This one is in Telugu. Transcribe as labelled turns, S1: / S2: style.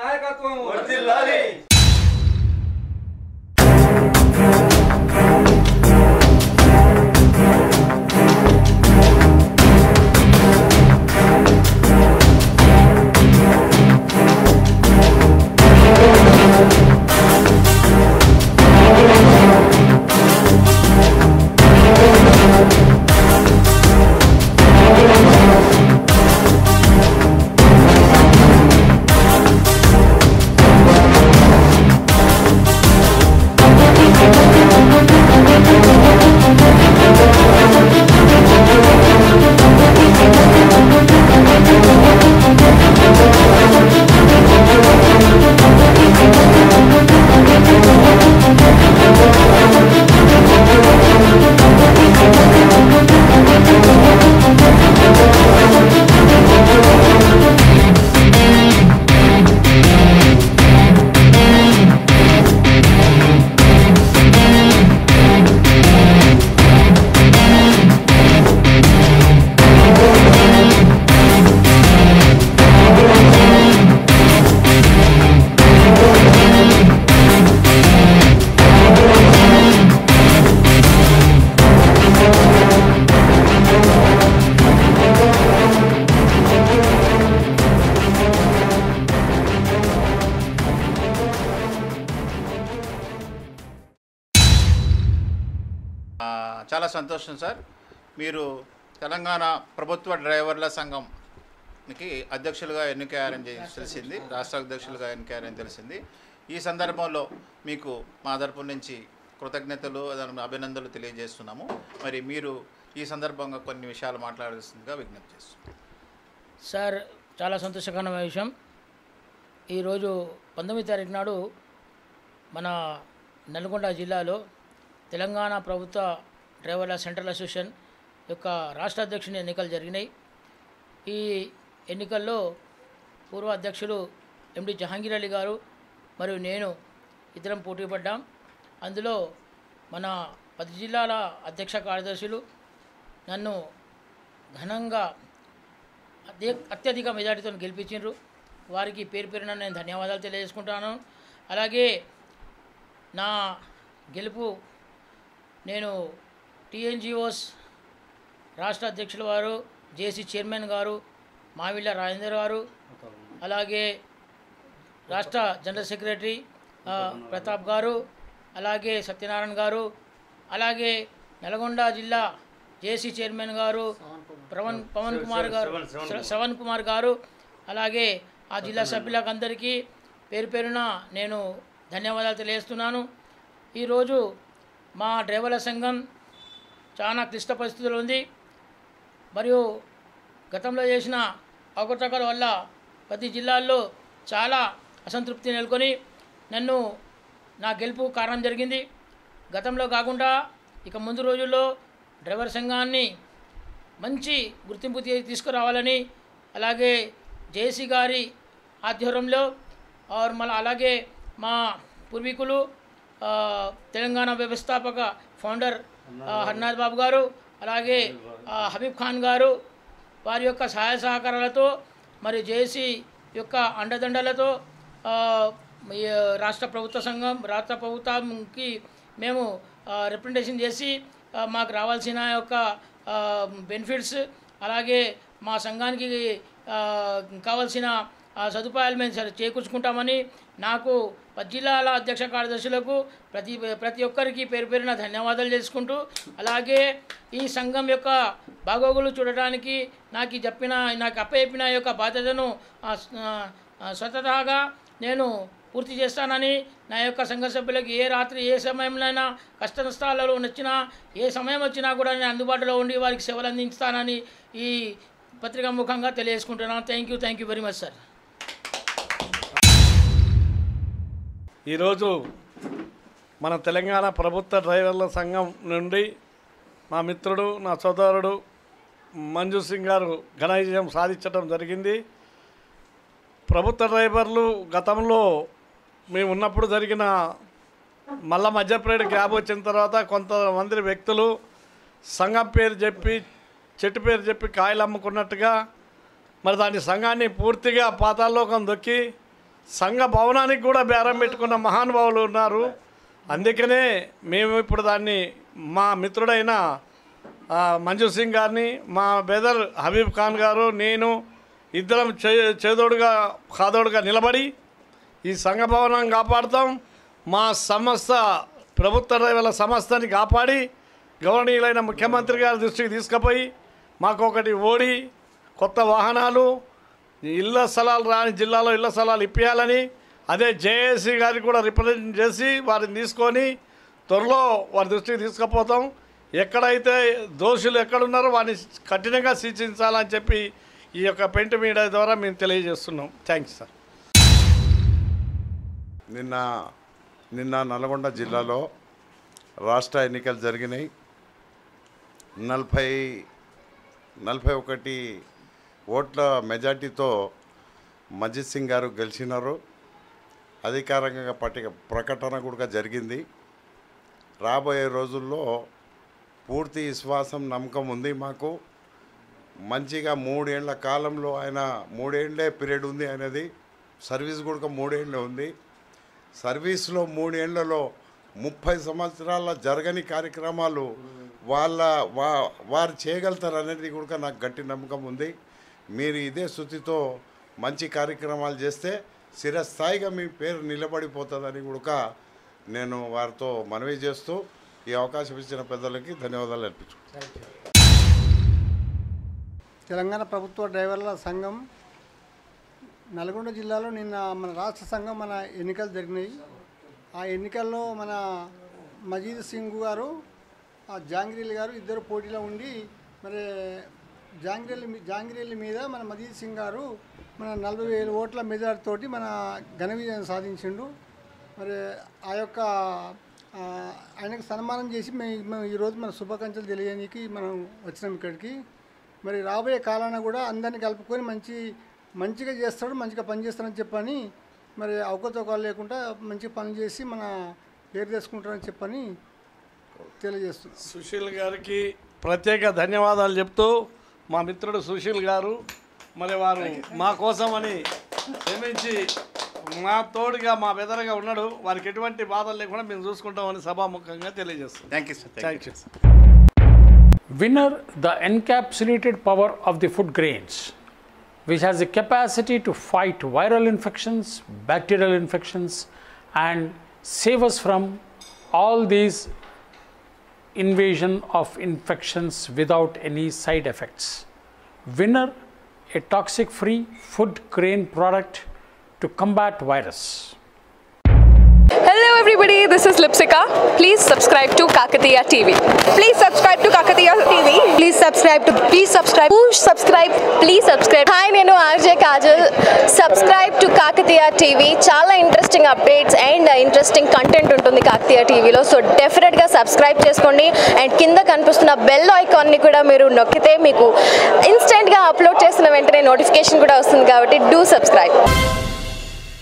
S1: నాయకత్వం
S2: వర్ధిల్లాలి
S3: ఆ, చాలా సంతోషం సార్ మీరు తెలంగాణ ప్రభుత్వ డ్రైవర్ల సంఘంకి అధ్యక్షులుగా ఎన్నికయ్యారని తె- తెలిసింది రాష్ట్ర అధ్యక్షులుగా ఎన్నికయ్యారని తెలిసింది ఈ సందర్భంలో మీకు మా తరపు నుంచి కృతజ్ఞతలు అదన- అభినందనలు తెలియజేస్తున్నాము మరి మీరు ఈ సందర్భంగా కొన్ని విషయాలు మాట్లాడాల్సిందిగా విజ్ఞప్తి చేస్తున్నాం
S4: సార్ చాలా సంతోషకరమైన విషయం ఈరోజు పంతొమ్మిది తారీఖు నాడు మన నల్గొండ జిల్లాలో తెలంగాణ ప్రభుత్వ డ్రైవర్ల సెంట్రల్ అసోసియేషన్ యొక్క రాష్ట్ర అధ్యక్షుని ఎన్నికలు జరిగినాయి ఈ ఎన్నికల్లో పూర్వ అధ్యక్షులు ఎండి జహాంగీర్ అలీ గారు మరియు నేను ఇద్దరం పోటీ పడ్డాం అందులో మన పది జిల్లాల అధ్యక్ష కార్యదర్శులు నన్ను ఘనంగా అదే అత్యధిక మెజార్టీతో గెలిపించారు వారికి పేరు పేరున నేను ధన్యవాదాలు తెలియజేసుకుంటాను అలాగే నా గెలుపు నేను టీఎన్జిఓస్ రాష్ట్ర అధ్యక్షుల వారు జేసీ చైర్మన్ గారు మావిళ్ళ రాజేందర్ గారు అలాగే రాష్ట్ర జనరల్ సెక్రటరీ ఆ, ప్రతాప్ గారు అలాగే సత్యనారాయణ గారు అలాగే నల్గొండ జిల్లా జేసీ చైర్మన్ గారు పవన్ పవన్ కుమార్ గారు శ్ర- శ్రవణ్ కుమార్ గారు అలాగే ఆ జిల్లా సభ్యులకు అందరికీ పేరు పేరున నేను ధన్యవాదాలు తెలియజేస్తున్నాను ఈరోజు మా డ్రైవర్ల సంఘం చాలా క్లిష్ట పరిస్థితులు ఉంది మరియు గతంలో చేసిన అవకతవకల వల్ల ప్రతి జిల్లాల్లో చాలా అసంతృప్తి నెలకొని నన్ను నా గెలుపు కారణం జరిగింది గతంలో కాకుండా ఇక ముందు రోజుల్లో డ్రైవర్ సంఘాన్ని మంచి గుర్తింపు తీ- తీసుకురావాలని అలాగే జేసీ గారి ఆధ్వర్యంలో ఆర్ మళ్ళీ అలాగే మా పూర్వీకులు ఆ, తెలంగాణ వ్యవస్థాపక ఫౌండర్ ఆ, హర్నాథ్ బాబు గారు అలాగే ఆ, హబీబ్ ఖాన్ గారు వారి యొక్క సహాయ సహకారాలతో మరి జేసీ యొక్క అండదండలతో ఆ, ఈ రాష్ట్ర ప్రభుత్వ సంఘం రాష్ట్ర ప్రభుత్వంకి మేము రిప్రజెంటేషన్ చేసి ఆ, మాకు రావాల్సిన యొక్క బెనిఫిట్స్ అలాగే మా సంఘానికి ఆ, కావాల్సిన ఆ, సదుపాయాలు మేము సరే చేకూర్చుకుంటామని నాకు పది జిల్లాల అధ్యక్ష కార్యదర్శులకు ప్రతి ప్రతి ఒక్కరికి పేరు పేరున ధన్యవాదాలు చేసుకుంటూ అలాగే ఈ సంఘం యొక్క బాగోగులు చూడటానికి నాకు ఈ చెప్పిన నాకు అప్పచెప్పిన యొక్క బాధ్యతను ఆ, ఆ, ఆ, స్వతహాగా నేను పూర్తి చేస్తానని నా యొక్క సంఘ సభ్యులకు ఏ రాత్రి ఏ సమయంలోనైనా కష్ట నష్టాలలో వచ్చినా ఏ సమయం వచ్చినా కూడా నేను అందుబాటులో ఉండి వారికి సేవలు అందిస్తానని ఈ పత్రికా ముఖంగా తెలియజేసుకుంటున్నాను thank you thank you very much sir
S5: ఈరోజు మన తెలంగాణ ప్రభుత్వ డ్రైవర్ల సంఘం నుండి మా మిత్రుడు నా సోదరుడు మంజు సింగ్ గారు ఘన విజయం సాధించడం జరిగింది ప్రభుత్వ డ్రైవర్లు గతంలో మేము ఉన్నప్పుడు జరిగిన మళ్ళా మధ్యప్రేడ్ గ్యాప్ వచ్చిన తర్వాత కొంతమంది వ్యక్తులు సంఘం పేరు చెప్పి చెట్టు పేరు చెప్పి కాయలు అమ్ముకున్నట్టుగా మరి దాని సంఘాన్ని పూర్తిగా పాతాల్లోకం దొక్కి సంఘ భవనానికి కూడా బేరం పెట్టుకున్న మహానుభావులు ఉన్నారు అందుకనే మేము ఇప్పుడు దాన్ని మా మిత్రుడైన ఆ, మంజు సింగ్ గారిని మా బెదర్ హబీబ్ ఖాన్ గారు నేను ఇద్దరం చే చేదోడుగా కాదోడుగా నిలబడి ఈ సంఘ భవనాన్ని కాపాడుతాం మా సంస్థ ప్రభుత్వ డ్రైవర్ల సంస్థని కాపాడి గౌరవనీయులైన ముఖ్యమంత్రి గారి దృష్టికి తీసుకుపోయి మాకు ఒకటి ఓడి కొత్త వాహనాలు ఇళ్ల స్థలాలు రాని జిల్లాలో ఇళ్ల స్థలాలు ఇప్పించాలని అదే జేఏసీ గారికి కూడా రిప్రజెంట్ చేసి వారిని తీసుకొని త్వరలో వారి దృష్టికి తీసుకుపోతాం ఎక్కడైతే దోషులు ఎక్కడున్నారో వారిని కఠినంగా శిక్షించాలని చెప్పి ఈ యొక్క పెయింట్ మీడియా ద్వారా మేము తెలియజేస్తున్నాం థ్యాంక్స్ సార్
S1: నిన్న నిన్న నల్గొండ జిల్లాలో రాష్ట్ర ఎన్నికలు జరిగినాయి నలభై నలభై ఒకటి ఓట్ల మెజార్టీతో మజిద్ సింగ్ గారు గెలిచినారు అధికారికంగా పట్టిక ప్రకటన కూడా జరిగింది రాబోయే రోజుల్లో పూర్తి విశ్వాసం నమ్మకం ఉంది మాకు మంచిగా మూడేళ్ల కాలంలో ఆయన మూడేళ్లే పీరియడ్ ఉంది ఆయనది సర్వీస్ కూడా మూడేళ్ళే ఉంది సర్వీస్లో మూడేళ్లలో ముప్పై సంవత్సరాల జరగని కార్యక్రమాలు వాళ్ళ వా వారు చేయగలుగుతారు అనేది కూడా నాకు గట్టి నమ్మకం ఉంది మీరు ఇదే శృతితో మంచి కార్యక్రమాలు చేస్తే స్థిరస్థాయిగా మీ పేరు నిలబడిపోతుందని కూడా నేను వారితో మనవి చేస్తూ ఈ అవకాశం ఇచ్చిన పెద్దలకి ధన్యవాదాలు అర్పించుకుంటాను
S2: తెలంగాణ ప్రభుత్వ డ్రైవర్ల సంఘం నల్గొండ జిల్లాలో నిన్న మన రాష్ట్ర సంఘం మన ఎన్నికలు జరిగినాయి ఆ ఎన్నికల్లో మన మజీద్ సింగ్ గారు ఆ జాంగ్రీల్ గారు ఇద్దరు పోటీలో ఉండి మరి జాంగ్రీల్ మీ- జాంగ్రీల్ మీద మన మజీద్ సింగ్ గారు మన నలభై వేల ఓట్ల మెజార్టీ తోటి మన ఘన విజయం సాధించిండు మరి ఆ యొక్క ఆ, ఆయనకు సన్మానం చేసి మేము మేము ఈరోజు మన శుభాకాంక్షలు తెలియడానికి మనం వచ్చినాం ఇక్కడికి మరి రాబోయే కాలాన కూడా అందరిని కలుపుకొని మంచి మంచిగా చేస్తాడు మంచిగా పని చేస్తాడని చెప్పని మరి అవకతవకలు లేకుండా మంచి పని చేసి మన పేరు తెచ్చుకుంటాడని చెప్పని తెలియజేస్తున్నాం
S5: సుశీల్ గారికి ప్రత్యేక ధన్యవాదాలు చెప్తూ మా మిత్రుడు సుశీల్ గారు మరి వారు మా కోసమని క్షమించి మా తోడుగా మా బెదరగా ఉన్నాడు వారికి ఎటువంటి బాధలు లేకుండా మేము చూసుకుంటామని సభాముఖంగా తెలియజేస్తాం
S3: thank you sir thank
S5: thank
S3: you
S5: you
S6: Winner, the encapsulated power of the food grains, which has the capacity to fight viral infections, bacterial infections, and save us from all these invasion of infections without any side effects. Winner, a toxic free food grain product to combat virus.
S7: Hello everybody, this is Lipsika. Please subscribe to Kakatiya TV. Please subscribe to Kakatiya TV. Please subscribe to please subscribe. Push subscribe. Please subscribe. Hi, నేను RJ Kajal subscribe to Kakatiya TV చాలా interesting updates and interesting content ఉంటుంది కాకతీయ టీవీలో సో డెఫినెట్గా సబ్స్క్రైబ్ చేసుకోండి అండ్ కింద కనిపిస్తున్న బెల్ ఐకాన్ని కూడా మీరు నొక్కితే మీకు ఇన్స్టెంట్గా అప్లోడ్ చేసిన వెంటనే నోటిఫికేషన్ కూడా వస్తుంది కాబట్టి డూ సబ్స్క్రైబ్